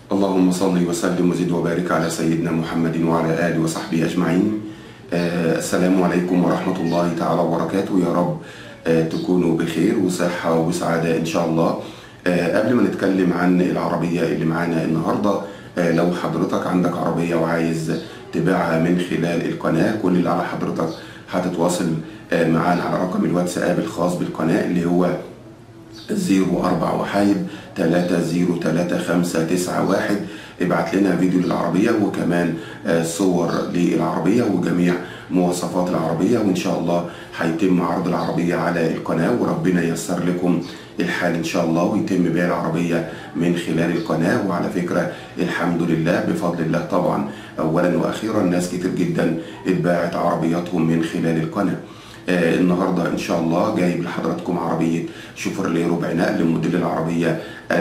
اللهم صل وسلم وزد وبارك على سيدنا محمد وعلى آله وصحبه أجمعين آه السلام عليكم ورحمة الله تعالى وبركاته يا رب آه تكونوا بخير وصحة وسعادة إن شاء الله آه قبل ما نتكلم عن العربية اللي معانا النهاردة آه لو حضرتك عندك عربية وعايز تبيعها من خلال القناة كل اللي على حضرتك هتتواصل آه معانا على رقم الواتساب الخاص بالقناة اللي هو زيرو أربع وحايد تلاتة زيرو تلاتة خمسة تسعة واحد ابعت لنا فيديو للعربية وكمان آه، صور للعربية وجميع مواصفات العربية وإن شاء الله هيتم عرض العربية على القناة وربنا ييسر لكم الحال إن شاء الله ويتم بيع العربية من خلال القناة وعلى فكرة الحمد لله بفضل الله طبعا أولا وأخيرا ناس كتير جدا اتباعت عربياتهم من خلال القناة آه النهارده ان شاء الله جايب لحضراتكم عربيه شوفرليه ربع نقل موديل العربيه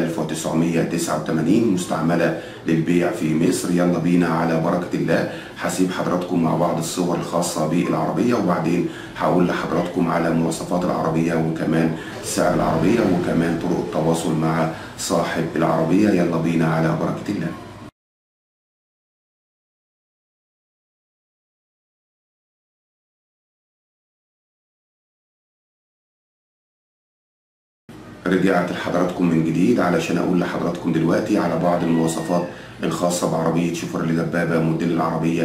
1989 مستعمله للبيع في مصر يلا بينا على بركه الله هسيب حضراتكم مع بعض الصور الخاصه بالعربيه وبعدين هقول لحضراتكم على مواصفات العربيه وكمان سعر العربيه وكمان طرق التواصل مع صاحب العربيه يلا بينا على بركه الله رجعت لحضراتكم من جديد علشان اقول لحضراتكم دلوقتي على بعض المواصفات الخاصة بعربية شوفر دبابة موديل العربية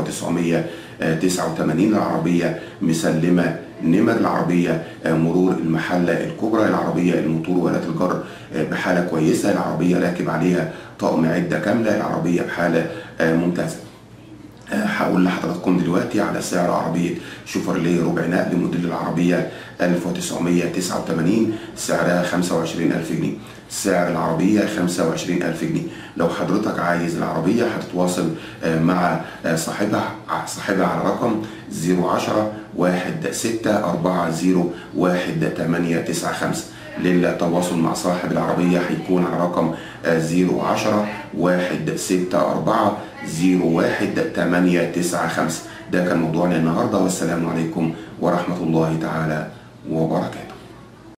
1989 العربية مسلمة نمر العربية مرور المحلة الكبرى العربية الموتور وآلات الجر بحالة كويسة العربية راكب عليها طقم عدة كاملة العربية بحالة ممتازة هقول لحضراتكم دلوقتي على سعر عربية شوفرليه ربع نقل موديل العربية 1989 سعرها 25000 جنيه سعر العربية 25000 جنيه لو حضرتك عايز العربية هتتواصل مع صاحبها صاحبها على رقم 010 1640 1895 للتواصل مع صاحب العربية هيكون على رقم 010 164 01895 ده كان موضوعنا النهارده والسلام عليكم ورحمة الله تعالى وبركاته